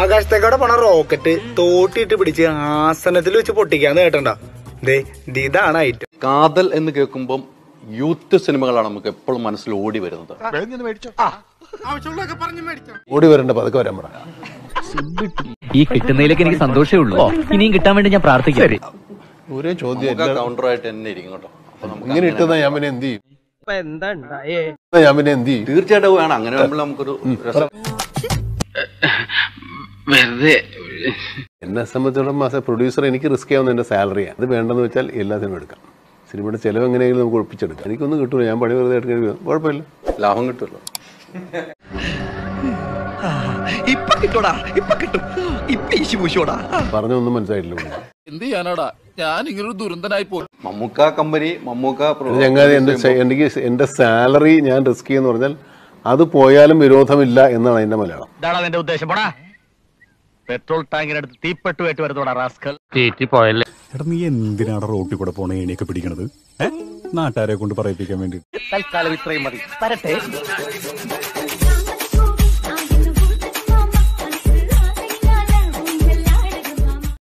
ആകാശത്തേക്കൂടെ പോണ റോക്കറ്റ് തോട്ടിയിട്ട് പിടിച്ച് ആസനത്തിൽ വെച്ച് പൊട്ടിക്കാന്ന് കേട്ടണ്ട ദേ ദേ ഇതാണ് ഐറ്റം കാതൽ എന്ന് കേൾക്കുമ്പം യൂത്ത് സിനിമകളാണ് നമുക്ക് എപ്പോഴും മനസ്സിൽ ഓടി വരുന്നത് ഓടി വരണ്ട പതുക്കെ വരാൻ പറ ഈ കിട്ടുന്നതിലേക്ക് എനിക്ക് സന്തോഷമേ ഉള്ളൂ ഇനിയും കിട്ടാൻ വേണ്ടി ഞാൻ പ്രാർത്ഥിക്കാം ഒരേ ചോദ്യം എല്ലാ- കൗണ്ടറായിട്ട് തന്നെ ഇരിക്കും കേട്ടോ അപ്പൊ നമുക്ക് ഇങ്ങനെ ഇട്ടുന്ന ഞാൻ പിന്നെ എന്ത് ചെയ്യും ഇട്ടുന്ന ഞാൻ പിന്നെ എന്ത് ചെയ്യും തീർച്ചയായിട്ടും വേണം അങ്ങനെ ആകുമ്പോൾ നമുക്കൊരു രസം എന്നെ സംബന്ധിച്ചിടത്തോളം മാസം പ്രൊഡ്യൂസർ എനിക്ക് റിസ്ക് ആവുന്ന എൻ്റെ സാലറിയാണ് അത് വേണ്ടെന്ന് വെച്ചാൽ എല്ലാത്തിനും എടുക്കാം സിനിമയുടെ ചിലവ് എങ്ങനെയെങ്കിലും നമുക്ക് ഒഴിപ്പിച്ചെടുക്കാം എനിക്കൊന്നും കിട്ടൂല ഞാൻ പണി വെറുതെ എടുക്കാൻ കുഴപ്പമില്ല ലാഭം കിട്ടുമല്ലോ ഇപ്പൊ കിട്ടൂടാ ഇപ്പൊ കിട്ടും ഇപ്പൊ ഈശി പൂശോടാ പറഞ്ഞൊന്നും മനസ്സിലായിട്ടില്ല പുള്ളിക്ക്. എന്ത് ചെയ്യാനാടാ ഞാൻ ഇങ്ങനൊരു ദുരന്തനായി പോയി മമ്മൂക്ക കമ്പനി മമ്മൂക്ക pro- അത് ചങ്ങാതി എൻ്റെ സ- എനിക്ക് എൻ്റെ സാലറി ഞാൻ റിസ്ക് ചെയ്യുന്ന പറഞ്ഞാൽ അത് പോയാലും വിരോധമില്ല എന്നാണ് അതിൻ്റെ മലയാളം ഇതാണ് അതിന്റെ ഉദ്ദേശം പോടാ പെട്രോൾ ടാങ്കിനടുത്ത് തീപ്പെട്ടുമായിട്ട് വരുന്നോടാ റാസ്കൽ എടാ നീ എന്തിനാണ് റോട്ടിൽ കൂടെ പോണ ഏണിയൊക്കെ പിടിക്കണത് ഏ നാട്ടുകാരെ കൊണ്ട് പറയിപ്പിക്കാൻ വേണ്ടി തൽക്കാലം ഇത്രയും മതി വരട്ടെ